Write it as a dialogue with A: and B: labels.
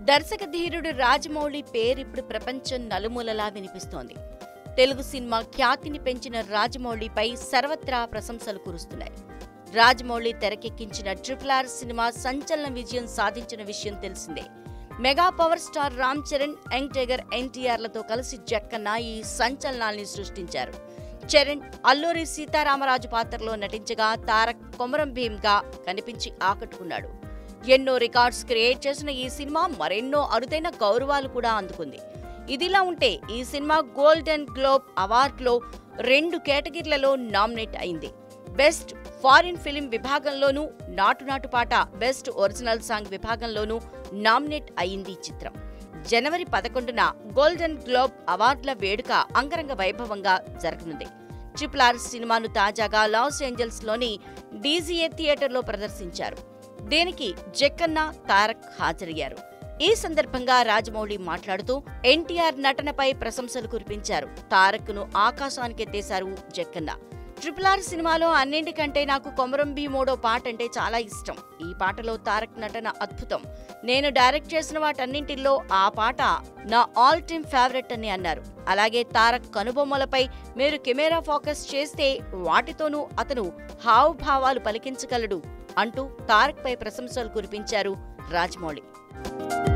A: దర్శక ధీరుడు రాజమౌళి పేరిప్పుడు ప్రపంచం నలుమూలలా వినిపిస్తోంది తెలుగు సినిమా ఖ్యాతిని పెంచిన రాజమౌళిపై సర్వత్రా ప్రశంసలు కురుస్తున్నాయి రాజమౌళి తెరకెక్కించిన ట్రిపుల్ ఆర్ సినిమా సంచలన విజయం సాధించిన విషయం తెలిసిందే mega power star Ram Charan young tiger ఎన్టీఆర్లతో కలిసి జక్కన్న ఈ సంచలనాల్ని సృష్టించారు చరణ్ అల్లూరి సీతారామరాజు పాత్రలో నటించగా తారక్ కొమరం భీమ్గా కనిపించి ఆకట్టుకున్నాడు ఎన్నో రికార్డ్స్ క్రియేట్ చేసిన ఈ సినిమా మరెన్నో అరుదైన గౌరవాలు కూడా అందుకుంది ఇదిలా ఉంటే ఈ సినిమా గోల్డెన్ గ్లోబ్ అవార్డులో రెండు కేటగిరీలలో నామినేట్ అయింది బెస్ట్ ఫారిన్ ఫిలిం విభాగంలోనూ నాటు నాటు పాట బెస్ట్ ఒరిజినల్ సాంగ్ విభాగంలోనూ నామినేట్ అయింది ఈ చిత్రం జనవరి పదకొండున గోల్డెన్ గ్లోబ్ అవార్డుల వేడుక అంగరంగ వైభవంగా జరగనుంది ట్రిపుల్ ఆర్ సినిమాను తాజాగా లాస్ ఏంజల్స్ లోని డీజీఏ థియేటర్లో ప్రదర్శించారు దీనికి జక్కన్న తారక్ హాజరయ్యారు ఈ సందర్భంగా రాజమౌళి మాట్లాడుతూ ఎన్టీఆర్ నటనపై ప్రశంసలు కురిపించారు తారక్ ను ఆకాశానికెత్తేశారు జక్కన్న ట్రిపుల్ ఆర్ సినిమాలో అన్నింటికంటే నాకు కొమరం భీమోడో పాట అంటే చాలా ఇష్టం ఈ పాటలో తారక్ నటన అద్భుతం నేను డైరెక్ట్ చేసిన వాటన్నింటిలో ఆ పాట నా ఆల్ టైమ్ ఫేవరెట్ అని అన్నారు అలాగే తారక్ కనుబొమ్మలపై మీరు కెమెరా ఫోకస్ చేస్తే వాటితోనూ అతను హావభావాలు పలికించగలడు అంటూ తారక్ పై ప్రశంసలు కురిపించారు రాజమౌళి